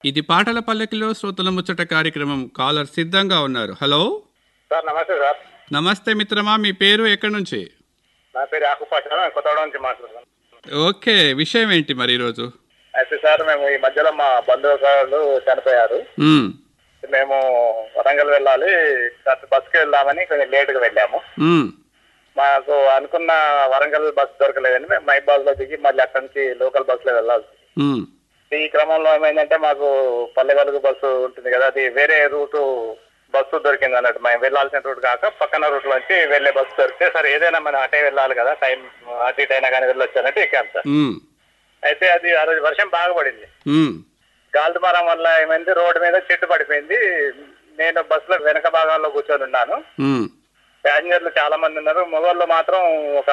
ఇది పాటల పల్లకిలో శ్రోతల ముచ్చట కార్యక్రమం కాలర్ సిద్ధంగా ఉన్నారు హలో సార్ నమస్తే సార్ నమస్తే మిత్రమా మీ పేరు ఎక్కడి నుంచి నా పేరు యాకుపాష నేను కొత్తగూడ నుంచి మాట్లాడుతున్నాను ఓకే విషయం ఏంటి మరి ఈరోజు అయితే సార్ మేము ఈ మధ్యలో మా బంధువులు చనిపోయారు మ్మ్. మేము వరంగల్ వెళ్ళాలి కాస్త బస్కి వెళ్దామని కొంచెం లేట్గా వెళ్ళాము మ్మ్. మాకు అనుకున్న వరంగల్ బస్ దొరకలేదని మేము మైబాద్ లో దిగి మళ్ళీ అక్కడి నుంచి లోకల్ బస్సులో వెళ్ళాలి మ్మ్. ఈ క్రమంలో ఏమైందంటే మాకు పల్లెవెలుగు బస్సు ఉంటుంది కదా అది వేరే రూటు బస్సు దొరికింది అన్నట్టు మేము వెళ్ళాల్సిన రూట్ కాక పక్కన రూట్ నుంచి వెళ్ళే బస్సు దొరికితే సరే ఏదైనా మనం అటే వెళ్ళాలి కదా టైం అటు ఇటు అయినా కానీ వెళ్ళొచ్చు అన్నట్టు ఎక్కాం సార్ మ్మ్. అయితే అది ఆ రోజు వర్షం బాగా పడింది మ్మ్. గాలిదుమారం వల్ల ఏమైంది రోడ్డు మీద చెట్టు పడిపోయింది నేను బస్సులో వెనక భాగంలో కూర్చొని ఉన్నాను మ్మ్. ప్యాసింజర్లు చాలా మంది ఉన్నారు మొగోళ్ళు మాత్రం ఒక